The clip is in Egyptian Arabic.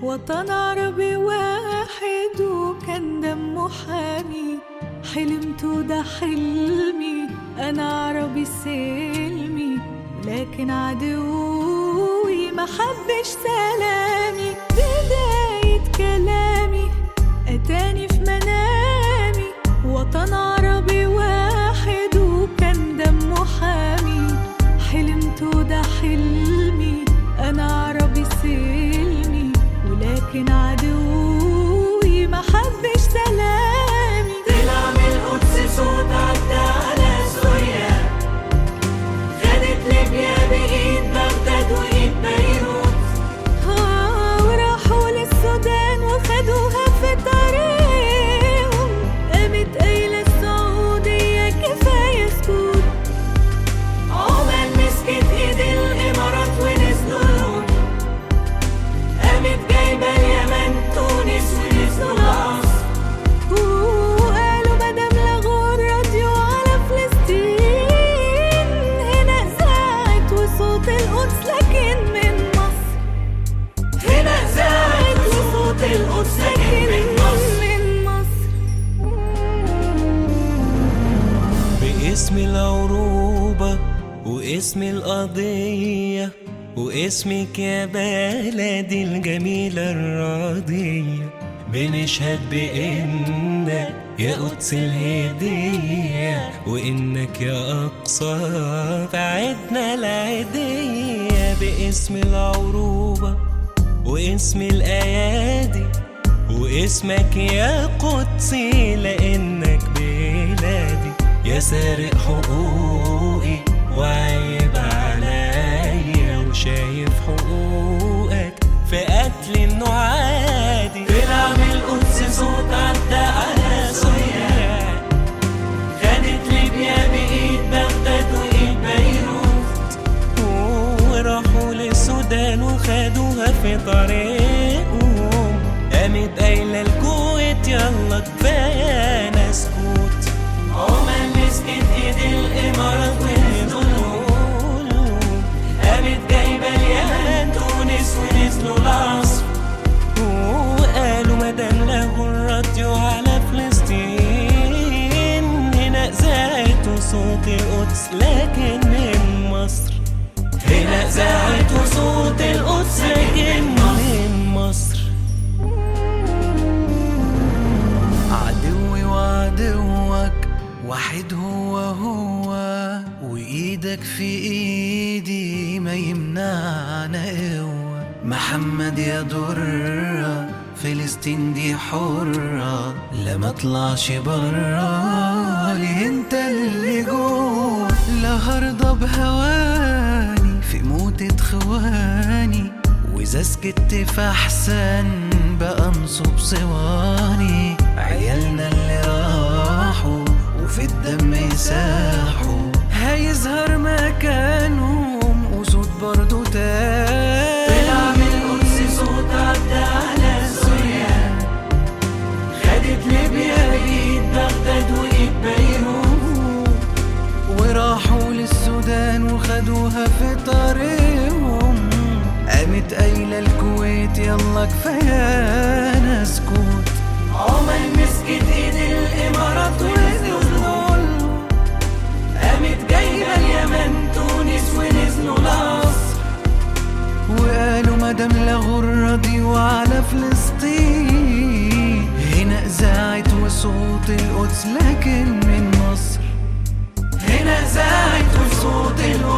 وطن عربي واحد وكان دمه حامي حلمت ده حلمي أنا عربي سلمي لكن عدوي ما حبش سلامي بداية كلامي أتاني في منامي وطن عربي واحد وكان دمه حامي حلمت ده حلمي أنا عربي سلمي ولكن عدوي ما حبش سلامي طلع من القدس صوت عدى على سوريا خدت ليبيا بإيد بغداد وإيد بيروت آه، وراحوا للسودان وخدوها في طريقهم قامت قايلة السعودية كفاية سكوت عمان مسكت إيد الإمارات ونزلوا لهم قامت جايبة اليمن تونس ونزلوا العصر وقالوا مدام لغوا الراديو على فلسطين هنا إذاعة وصوت القدس لكن من مصر هنا زاعت وصوت القدس لكن من مصر من مصر باسم العروبة واسم القضية واسمك يا بلدي الجميلة الراضية بنشهد بإنك يا قدس الهدية وإنك يا أقصى فعدنا العيدية باسم العروبة واسم الأيادي واسمك يا قدسي لأنك بلادي يا سارق حقوقي وعيب عليا وشايف حقوقك في قتل انه عادي طلع من القدس صوت عدى على سوريا خدت ليبيا بإيد بغداد وإيد بيروت وراحوا للسودان وخدوها في طريقهم قامت قايلة الكويت يلا كفاية نسكوت عمان مسكت إيد الإمارات ونزلوا لهم قامت جايبة اليمن تونس ونزلوا العصر وقالوا مدام لغوا الراديو على فلسطين هنا إذاعة صوت القدس لكن من مصر هنا زاعت وصوت القدس لكن مصر من مصر عدوي وعدوك واحد هو هو وايدك في ايدي ما يمنعنا قوة محمد يا درة فلسطين دي حرة لا ما اطلعش برا ليه انت اللي جوه لا هرضى بهواني في موتة خواني واذا سكت فاحسن بقى انصب صواني عيالنا اللي راحوا وفي الدم ساحوا هيظهر مكانهم اسود برضو تاني طلع من القدس صوت عدى على سوريا خدت ليبيا بإيد بغداد وإيد بيروت وراحوا للسودان وخدوها في طريقهم قامت قايلة الكويت يلا كفاية نسكوت عمان مسكت ايد الامارات ونزلوا لهم قامت جايبه اليمن تونس ونزلوا العصر وقالوا مدام لغوا الراديو على فلسطين هنا إذاعة وصوت القدس لكن من مصر هنا زاعت وصوت القدس